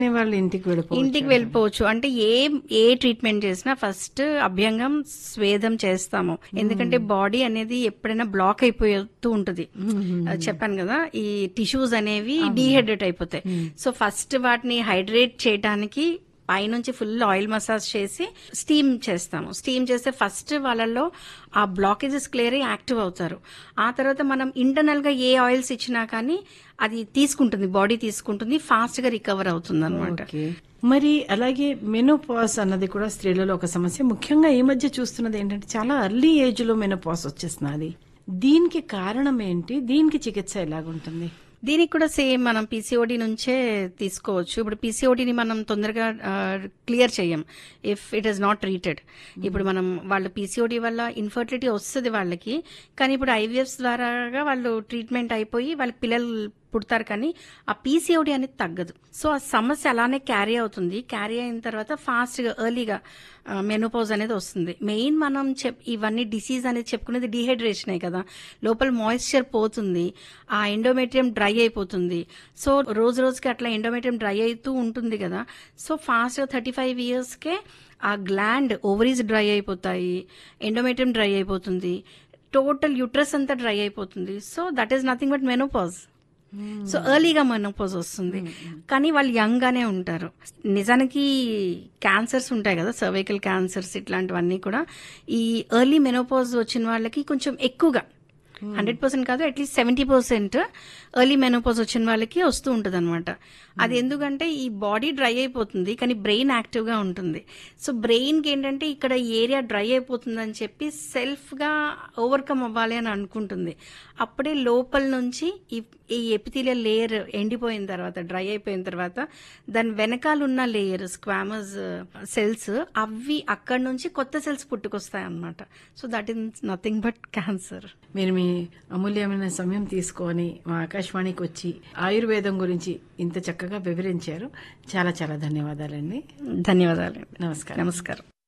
వాళ్ళు ఇంటికి వెళ్ళిపోవచ్చు ఇంటికి వెళ్ళిపోవచ్చు అంటే ఏ ఏ ట్రీట్మెంట్ చేసినా ఫస్ట్ అభ్యంగం స్వేదం చేస్తాము ఎందుకంటే బాడీ అనేది ఎప్పుడైనా బ్లాక్ అయిపోతూ ఉంటుంది అది చెప్పాను కదా ఈ టిష్యూస్ అనేవి డీహైడ్రేట్ అయిపోతాయి సో ఫస్ట్ వాటిని హైడ్రేట్ చేయడానికి పైనుంచి ఫుల్ ఆయిల్ మసాజ్ చేసి స్టీమ్ చేస్తాము స్టీమ్ చేస్తే ఫస్ట్ వాళ్ళల్లో ఆ బ్లాకేజెస్ క్లియర్ అయ్యి యాక్టివ్ అవుతారు ఆ తర్వాత మనం ఇంటర్నల్ గా ఏ ఆయిల్స్ ఇచ్చినా కానీ అది తీసుకుంటుంది బాడీ తీసుకుంటుంది ఫాస్ట్ గా రికవర్ అవుతుంది అనమాట ఓకే మరి అలాగే మెనోపాస్ అన్నది కూడా స్త్రీలలో ఒక సమస్య ముఖ్యంగా ఈ మధ్య చూస్తున్నది ఏంటంటే చాలా ఎర్లీ ఏజ్ లో మెనోపాస్ వచ్చేస్తున్నది దీనికి కారణం ఏంటి దీనికి చికిత్స ఎలాగుంటుంది దీనికి కూడా సేమ్ మనం పీసీఓడి నుంచే తీసుకోవచ్చు ఇప్పుడు పీసీఓడిని మనం తొందరగా క్లియర్ చేయం if it is not treated ఇప్పుడు మనం వాళ్ళు పీసీఓడి వల్ల ఇన్ఫర్టిలిటీ వస్తుంది వాళ్ళకి కానీ ఇప్పుడు ఐవీఎఫ్స్ ద్వారా వాళ్ళు ట్రీట్మెంట్ అయిపోయి వాళ్ళకి పిల్లలు పుడతారు కానీ ఆ పీసీఓడి అనేది తగ్గదు సో ఆ సమస్య అలానే క్యారీ అవుతుంది క్యారీ అయిన తర్వాత ఫాస్ట్గా ఎర్లీగా మెనోపాజ్ అనేది వస్తుంది మెయిన్ మనం చెప్ ఇవన్నీ డిసీజ్ అనేది చెప్పుకునేది డీహైడ్రేషనే కదా లోపల మాయిశ్చర్ పోతుంది ఆ ఎండోమెట్రియం డ్రై అయిపోతుంది సో రోజు రోజుకి అట్లా ఎండోమెట్రియం డ్రై అవుతూ ఉంటుంది కదా సో ఫాస్ట్గా థర్టీ ఫైవ్ ఇయర్స్కే ఆ గ్లాండ్ ఓవరీస్ డ్రై అయిపోతాయి ఎండోమెట్రియం డ్రై అయిపోతుంది టోటల్ యూట్రస్ అంతా డ్రై అయిపోతుంది so that is nothing but menopause so ఎర్లీగా మెనోపాజ్ వస్తుంది కానీ వాళ్ళు యంగ్ గానే ఉంటారు నిజానికి క్యాన్సర్స్ ఉంటాయి కదా సర్వైకల్ క్యాన్సర్స్ ఇట్లాంటివన్నీ కూడా ఈ ఎర్లీ మెనోపాజ్ వచ్చిన వాళ్ళకి కొంచెం ఎక్కువగా హండ్రెడ్ పర్సెంట్ కాదు at least seventy percent early menopause వచ్చిన వాళ్ళకి వస్తూ ఉంటుంది అనమాట అది ఎందుకంటే ఈ బాడీ డ్రై అయిపోతుంది కానీ బ్రెయిన్ యాక్టివ్ గా ఉంటుంది సో బ్రెయిన్ కి ఏంటంటే ఇక్కడ ఏరియా డ్రై అయిపోతుంది అని చెప్పి సెల్ఫ్ గా ఓవర్కమ్ అవ్వాలి అని అనుకుంటుంది అప్పుడే లోపల నుంచి ఈ ఈ ఎపిథీలియల్ లేయర్ ఎండిపోయిన తర్వాత డ్రై అయిపోయిన తర్వాత దాని వెనకాల ఉన్న లేయర్ స్క్వామస్ సెల్స్ అవి అక్కడ నుంచి కొత్త సెల్స్ పుట్టుకొస్తాయి అన్నమాట so that is nothing but cancer మీరు మీ అమూల్యమైన సమయం తీసుకొని మా ఆకాశవాణికి వచ్చి ఆయుర్వేదం గురించి ఇంత చక్కగా వివరించారు చాలా చాలా ధన్యవాదాలండి ధన్యవాదాలు నమస్కారం నమస్కారం